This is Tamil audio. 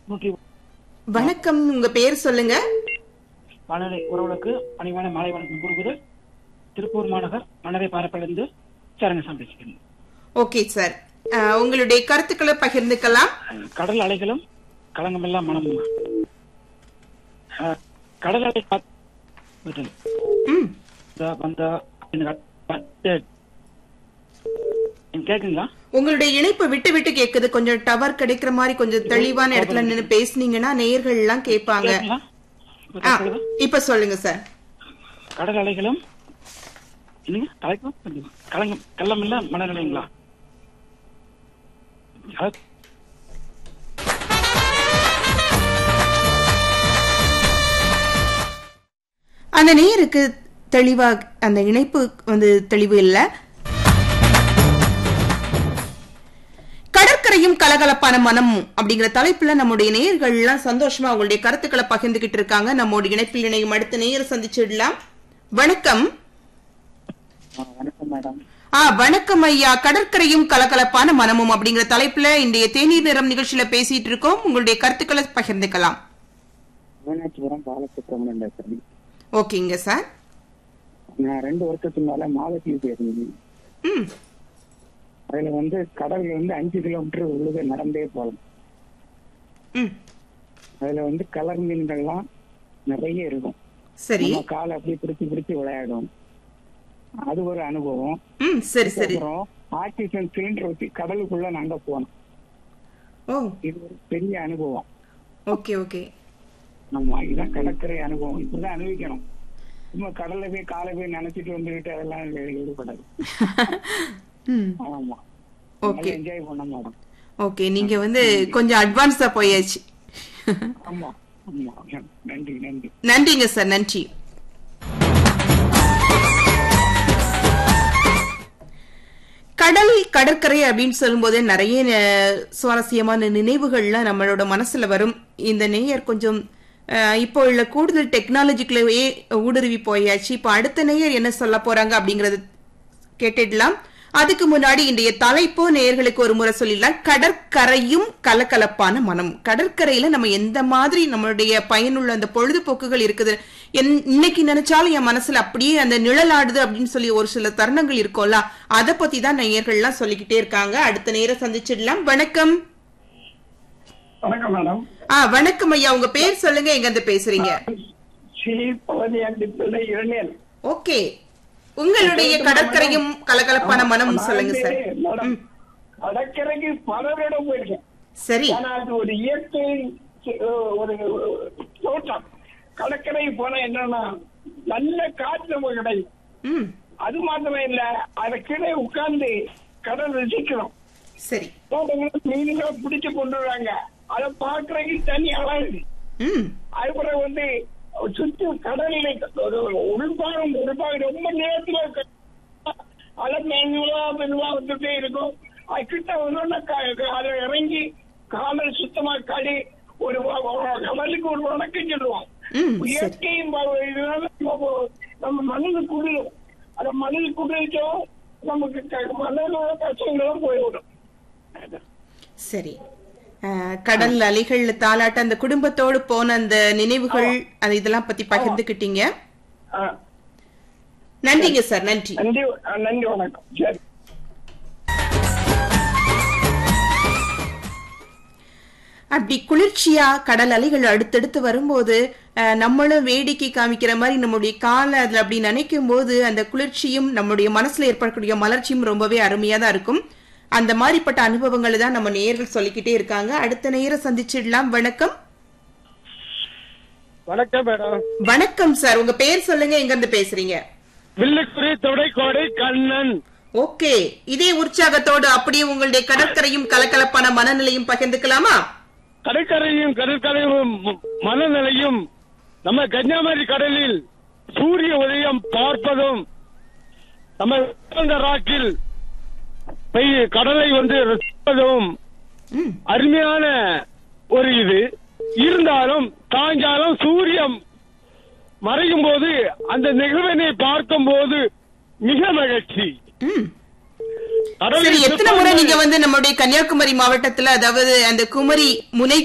நூற்றி வணக்கம் உங்க பேர் சொல்லுங்க வானொலி உறவுகளுக்கு பணிவான மாலை வணக்கம் கூறுவது திருப்பூர் மாநகர் மன்னரை பாரப்பிலிருந்து சரணசாமி பேசுகிறேன் ஓகே சார் அஹ், உங்களுடைய கருத்துக்களை பகிர்ந்துக்கலாம் கடல் அலைகளும் களங்கமெல்லாம் மனமும் அஹ், கடல் அலை காத்- விட்டது. ம் வந்தா, வந்தா, அப்படின்னு காத்து- நீங்க கேக்குங்களா உங்களுடைய இணைப்பு விட்டு விட்டு கேக்குது கொஞ்சம் டவர் கிடைக்கிற மாதிரி கொஞ்சம் தெளிவான இடத்துல நின்னு பேசுனீங்கன்னா நேயர்கள் எல்லாம் கேட்பாங்க கேக்குங்களா? இப்ப ஆ, கேக்குதா? இப்ப சொல்லுங்க சார் கடல் அலைகளும் என்னங்க கலக்கம் கலங்கம் கள்ளம் இல்ல மனநிலைங்களா அதாவது அந்த நேருக்கு தெளிவா அந்த இணைப்பு வந்து தெளிவு இல்ல கடற்கரையும் கலகலப்பான மனம் அப்படிங்கிற தலைப்புல நம்முடைய நேயர்கள் எல்லாம் சந்தோஷமா அவங்களுடைய கருத்துக்களை பகிர்ந்துகிட்டு இருக்காங்க நம்முடைய இணைப்பில் இணையும் அடுத்த நேயர் சந்திச்சிடலாம் வணக்கம் வணக்கம் மேடம் ஆ வணக்கம் ஐயா கடற்கரையும் கலகலப்பான மனமும் அப்படிங்கிற தலைப்புல இன்றைய தேநீர் நிறம் நிகழ்ச்சியில பேசிட்டு இருக்கோம் உங்களுடைய கருத்துக்களை பகிர்ந்துக்கலாம் மீனாட்சிபுரம் பாலசுப்ரமணியம் பேசுறேன் ஓகேங்க சார் நான் ரெண்டு வருஷத்துக்கு மேல மாலத்தீவு போயிருந்தேன் ம் அதுல வந்து கடல்ல வந்து அஞ்சு கிலோமீட்டர் உள்ளுக நடந்தே போகலாம் ம் அதுல வந்து கலர் மீன்கள்லாம் நிறைய இருக்கும் சரி நம்ம காலை அப்படியே பிடிச்சு பிடிச்சு விளையாடும் அது ஒரு அனுபவம் ம் சரி சரி அப்புறம் ஆக்சிஜன் சிலிண்டர் வச்சு கடலுக்குள்ள நாங்க போனோம் ஓ இது ஒரு பெரிய அனுபவம் ஓகே ஓகே ஆமா இதுதான் கடற்கரை அனுபவம் இப்படிதான் அனுபவிக்கணும் சும்மா கடல்ல போய் காலை போய் நினைச்சிட்டு வந்துகிட்டு அதெல்லாம் ஈடுபடாது ம் ஆமா ஓகே என்ஜாய் பண்ண மேடம் ஓகே நீங்க வந்து கொஞ்சம் அட்வான்ஸா போயாச்சு ஆமா ஆமா நன்றி நன்றி நன்றிங்க சார் நன்றி கடல் கடற்கரை அப்படின்னு சொல்லும்போது நிறைய அஹ், சுவாரஸ்யமான நினைவுகள்லாம் நம்மளோட மனசுல வரும் இந்த நேயர் கொஞ்சம் அஹ், இப்போ உள்ள கூடுதல் டெக்னாலஜிக்குள்ளே ஊடுருவி போயாச்சு இப்போ அடுத்த நேயர் என்ன சொல்ல போறாங்க அப்படிங்கறது கேட்டுடலாம் அதுக்கு முன்னாடி இன்றைய தலைப்பு நேயர்களுக்கு ஒரு முறை சொல்லிடலாம் கடற்கரையும் கலகலப்பான மனம் கடற்கரையில நம்ம எந்த மாதிரி நம்மளுடைய பயனுள்ள அந்த பொழுதுபோக்குகள் இருக்குது என்- இன்னைக்கு நினைச்சாலும் என் மனசுல அப்படியே அந்த நிழலாடுது அப்படின்னு சொல்லி ஒரு சில தருணங்கள் இருக்கும்ல அதை பத்தி தான் நேயர்கள்லாம் சொல்லிக்கிட்டே இருக்காங்க அடுத்த நேரம் சந்திச்சிடலாம் வணக்கம் வணக்கம் மேடம் ஆ வணக்கம் ஐயா உங்க பேர் சொல்லுங்க எங்க இருந்து பேசுறீங்க ஸ்ரீ பழனியாண்டி பிள்ளை இளைஞர் ஓகே உங்களுடைய கடற்கரையும் கலகலப்பான மனம் சொல்லுங்க சார் மேடம் கடற்கரைக்கு பலரிடம் போயிருக்கேன் சரி ஆனா அது ஒரு இயற்கை அஹ், ஒரு தோட்டம் கடற்கரை போனா என்னன்னா நல்ல காற்று நமக்கு கிடைக்கும் ம் அது மாத்திரம் இல்ல அதை கீழே உட்கார்ந்து கடல் ரசிக்கிறோம் சரி தோட்டங்களை மீன்களை பிடிச்சு கொண்டு வராங்க அதை பாக்குறதுக்கு தனி அழகு ம் அதுக்கப்புறம் வந்து சுத்தி கடலில் ஒரு உள்பாகம் உள்பாகம் ரொம்ப நேரத்துல க- அலை மெதுவா மெதுவா வந்துட்டே இருக்கும் அது கிட்ட வந்தோன்னா அதை இறங்கி காலை சுத்தமா கடி ஒரு வ- வ- கடலுக்கு ஒரு வணக்கம் சொல்லுவோம் ம் சரி இயற்கையும் ப- இதனால நம்ம நம்ம மனது குளிரும் அந்த மனது குளிர்ச்சோம் நமக்கு க- மனதோட கஷ்டங்களும் போய்விடும் சரி அஹ், கடல் அலைகள் தாலாட்ட அந்த குடும்பத்தோடு போன அந்த நினைவுகள் அது இதெல்லாம் பத்தி பகிர்ந்துக்கிட்டீங்க ஆ, நன்றிங்க சார் நன்றி நன்றி நன்றி வணக்கம் சரி அப்படி குளிர்ச்சியா கடல் அலைகள் அடுத்தடுத்து வரும்போது அஹ், நம்மளும் வேடிக்கை காமிக்கிற மாதிரி நம்முடைய காலை அதுல அப்படி நினைக்கும் போது அந்த குளிர்ச்சியும் நம்முடைய மனசுல ஏற்படக்கூடிய மலர்ச்சியும் ரொம்பவே அருமையா தான் இருக்கும் அந்த மாதிரிப்பட்ட அனுபவங்களை தான் நம்ம நேயர்கள் சொல்லிக்கிட்டே இருக்காங்க அடுத்த நேரம் சந்திச்சிடலாம் வணக்கம் வணக்கம் மேடம் வணக்கம் சார் உங்க பேர் சொல்லுங்க எங்க இருந்து பேசுறீங்க வில்லுக்குறி தொடைக்கோடை கண்ணன் ஓகே இதே உற்சாகத்தோடு அப்படியே உங்களுடைய கடற்கரையும் கலகலப்பான மனநிலையும் பகிர்ந்துக்கலாமா கடற்கரையும் கடற்கரையும் ம- மனநிலையும் நம்ம கன்னியாகுமரி கடலில் சூரிய உதயம் பார்ப்பதும் நம்ம உயர்ந்த ராக்கில் போய் கடலை வந்து ரசிப்பதும் ம் அருமையான ஒரு இது இருந்தாலும் சாயங்காலம் சூரியன் மறையும் போது அந்த நிகழ்வினை பார்க்கும் போது மிக மகிழ்ச்சி ம் கடலில் சரி எத்தனை முறை சுத்தமாக- நீங்க வந்து நம்மளுடைய கன்னியாகுமரி மாவட்டத்துல அதாவது அந்த குமரி முனை